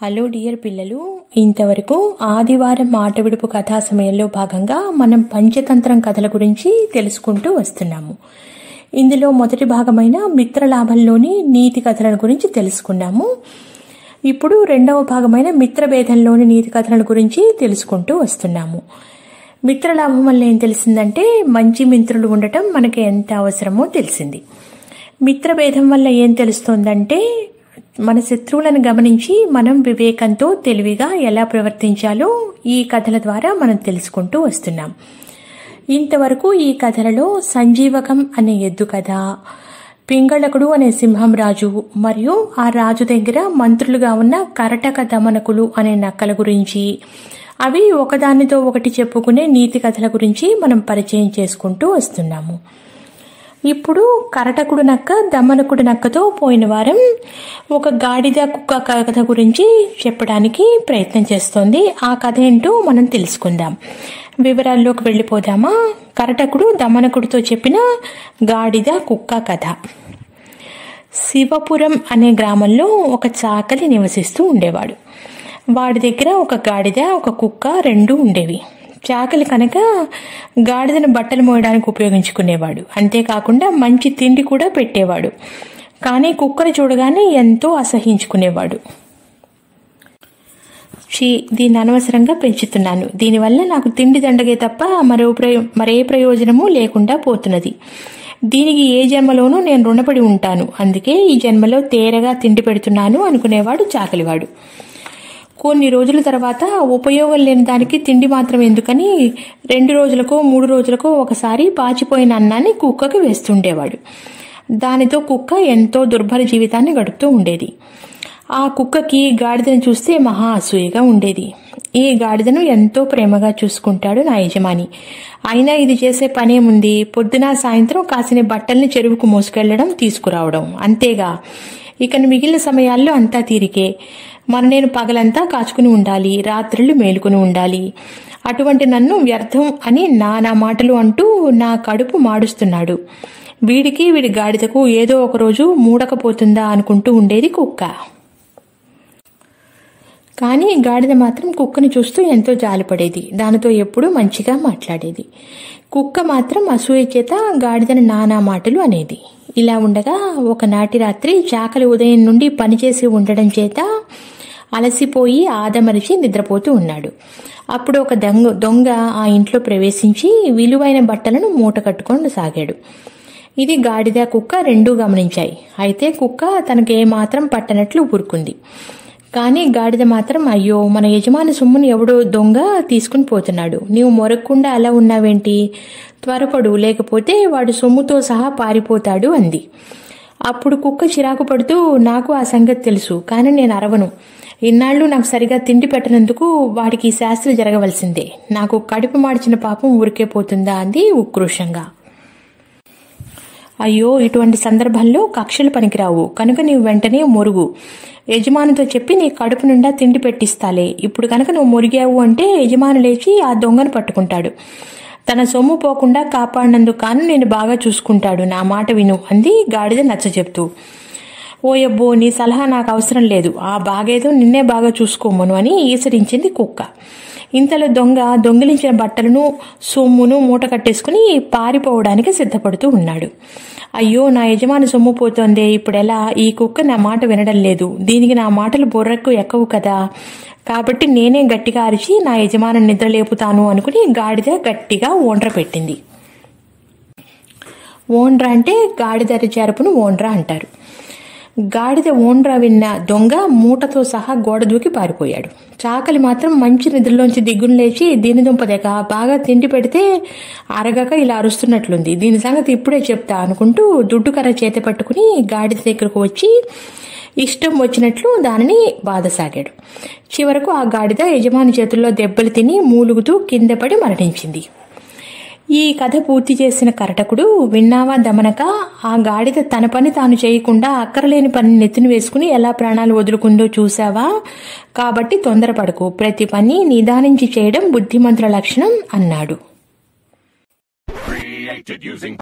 hello dear పిల్లలు ఇంతవరకు ఆదివారం మాట విడుపు కథా సమయంలో భాగంగా మనం పంచతంత్రం కథల గురించి తెలుసుకుంటూ వస్తున్నాము ఇందులో మొదటి భాగమైన మిత్రలాభంలోని నీతి కథల గురించి తెలుసుకున్నాము ఇప్పుడు రెండవ భాగమైన మిత్రభేదంలోని నీతి కథల గురించి తెలుసుకుంటూ వస్తున్నాము మిత్రలాభం వల్ల ఏం తెలిసిందంటే మంచి మిత్రులు ఉండటం మనకి ఎంత అవసరమో తెలిసింది మిత్రభేదం వల్ల ఏం తెలుస్తోందంటే మన శత్రువులను గమనించి మనం వివేకంతో తెలివిగా ఎలా ప్రవర్తించాలో ఈ కథల ద్వారా మనం తెలుసుకుంటూ వస్తున్నాం ఇంతవరకు ఈ కథలలో సంజీవకం అనే ఎద్దు కథ పింగళకుడు అనే సింహం రాజు మరియు ఆ రాజు దగ్గర మంత్రులుగా ఉన్న కరటక దమనకులు అనే నక్కల గురించి అవి ఒకదానితో ఒకటి చెప్పుకునే నీతి కథల గురించి మనం పరిచయం చేసుకుంటూ వస్తున్నాము ఇప్పుడు కరటకుడు నక్క దమనకుడు నక్కతో పోయిన వారం ఒక గాడిద కుక్క కథ గురించి చెప్పడానికి ప్రయత్నం చేస్తోంది ఆ కథ ఏంటో మనం తెలుసుకుందాం వివరాల్లోకి వెళ్ళిపోదామా కరటకుడు దమనకుడితో చెప్పిన గాడిద కుక్క కథ శివపురం అనే గ్రామంలో ఒక చాకలి నివసిస్తూ ఉండేవాడు వాడి దగ్గర ఒక గాడిద ఒక కుక్క రెండు ఉండేవి చాకలి కనుక గాడిదను బట్టలు మోయడానికి ఉపయోగించుకునేవాడు అంతేకాకుండా మంచి తిండి కూడా పెట్టేవాడు కానీ కుక్కను చూడగానే ఎంతో అసహించుకునేవాడు చీ దీన్ని అనవసరంగా పెంచుతున్నాను దీనివల్ల నాకు తిండి దండగే తప్ప మరో ప్రయో మరే ప్రయోజనము లేకుండా పోతున్నది దీనికి ఏ జన్మలోనూ నేను రుణపడి ఉంటాను అందుకే ఈ జన్మలో తేరగా తిండి పెడుతున్నాను అనుకునేవాడు చాకలివాడు కొన్ని రోజుల తర్వాత ఉపయోగం లేని దానికి తిండి మాత్రం ఎందుకని రెండు రోజులకో మూడు రోజులకో ఒకసారి పాచిపోయిన అన్నాన్ని కుక్కకి వేస్తుండేవాడు దానితో కుక్క ఎంతో దుర్భర జీవితాన్ని గడుపుతూ ఉండేది ఆ కుక్కకి గాడిదను చూస్తే మహా అసూయగా ఉండేది ఈ గాడిదను ఎంతో ప్రేమగా చూసుకుంటాడు నా యజమాని అయినా ఇది చేసే పనేముంది పొద్దున సాయంత్రం కాసిన బట్టల్ని చెరువుకు మోసుకెళ్లడం తీసుకురావడం అంతేగా ఇక మిగిలిన సమయాల్లో అంతా తీరికే మరి నేను పగలంతా కాచుకుని ఉండాలి రాత్రులు మేలుకుని ఉండాలి అటువంటి నన్ను వ్యర్థం అని నానా మాటలు అంటూ నా కడుపు మాడుస్తున్నాడు వీడికి వీడి గాడిదకు ఏదో ఒక రోజు మూడకపోతుందా అనుకుంటూ ఉండేది కుక్క కానీ గాడిద మాత్రం కుక్కని చూస్తూ ఎంతో జాలిపడేది దానితో ఎప్పుడూ మంచిగా మాట్లాడేది కుక్క మాత్రం అసూయ చేత గాడిదను నానా మాటలు అనేది ఇలా ఉండగా ఒకనాటి రాత్రి చాకలి ఉదయం నుండి పనిచేసి ఉండడం చేత అలసిపోయి ఆదమరిచి నిద్రపోతూ ఉన్నాడు అప్పుడు ఒక దొంగ దొంగ ఆ ఇంట్లో ప్రవేశించి విలువైన బట్టలను మూట కట్టుకొని సాగాడు ఇది గాడిద కుక్క రెండూ గమనించాయి అయితే కుక్క తనకేమాత్రం పట్టనట్లు ఊరుకుంది కానీ గాడిద మాత్రం అయ్యో మన యజమాని సొమ్మును ఎవడో దొంగ తీసుకుని పోతున్నాడు నీవు మొరక్కుండా అలా ఉన్నావేంటి త్వరపడు లేకపోతే వాడు సొమ్ముతో సహా పారిపోతాడు అంది అప్పుడు కుక్క చిరాకు పడుతూ నాకు ఆ సంగతి తెలుసు కానీ నేను అరవను ఇన్నాళ్ళు నాకు సరిగా తిండి పెట్టినందుకు వాడికి ఈ శాస్త్రి జరగవలసిందే నాకు కడుపు మార్చిన పాపం ఊరికే పోతుందా అంది ఉక్రోషంగా అయ్యో ఇటువంటి సందర్భంలో కక్షలు పనికిరావు కనుక నీవు వెంటనే మొరుగు యజమానితో చెప్పి నీ కడుపు నిండా తిండి పెట్టిస్తాలే ఇప్పుడు కనుక నువ్వు మురిగావు అంటే యజమాని లేచి ఆ దొంగను పట్టుకుంటాడు తన సొమ్ము పోకుండా కాపాడినందుకు కాను నేను బాగా చూసుకుంటాడు నా మాట విను అంది గాడిద నచ్చ చెప్తూ ఓయబ్బో నీ సలహా నాకు అవసరం లేదు ఆ బాగేదో నిన్నే బాగా చూసుకోమను అని ఈసరించింది కుక్క ఇంతలో దొంగ దొంగిలించిన బట్టలను సొమ్మును మూట కట్టేసుకుని పారిపోవడానికి సిద్ధపడుతూ ఉన్నాడు అయ్యో నా యజమాని సొమ్ము పోతోందే ఇప్పుడెలా ఈ కుక్క నా మాట వినడం లేదు దీనికి నా మాటలు బుర్రకు ఎక్కవు కదా కాబట్టి నేనే గట్టిగా అరిచి నా యజమాని నిద్ర లేపుతాను అనుకుని గాడిద గట్టిగా ఓండ్ర పెట్టింది ఓండ్ర అంటే గాడిద జరుపును ఓండ్ర అంటారు గాడిద ఓండ్రా విన్న దొంగ మూటతో సహా గోడ దూకి పారిపోయాడు చాకలి మాత్రం మంచి నిద్రలోంచి దిగ్గును లేచి దీని దుంపదక బాగా తిండి పెడితే అరగక ఇలా అరుస్తున్నట్లుంది దీని సంగతి ఇప్పుడే చెప్తా అనుకుంటూ దుడ్డు కర్ర చేతి పట్టుకుని గాడిద దగ్గరకు వచ్చి ఇష్టం వచ్చినట్లు దానిని బాధసాగాడు చివరకు ఆ గాడిద యజమాని చేతుల్లో దెబ్బలు తిని మూలుగుతూ కింద పడి మరణించింది ఈ కథ పూర్తి చేసిన కరటకుడు విన్నావా దమనక ఆ గాడిద తన పని తాను చేయకుండా అక్కరలేని పని నెత్తిన వేసుకుని ఎలా ప్రాణాలు వదులుకుందో చూసావా కాబట్టి తొందరపడకు ప్రతి పని నిదానించి చేయడం బుద్ధిమంతుల లక్షణం అన్నాడు Created using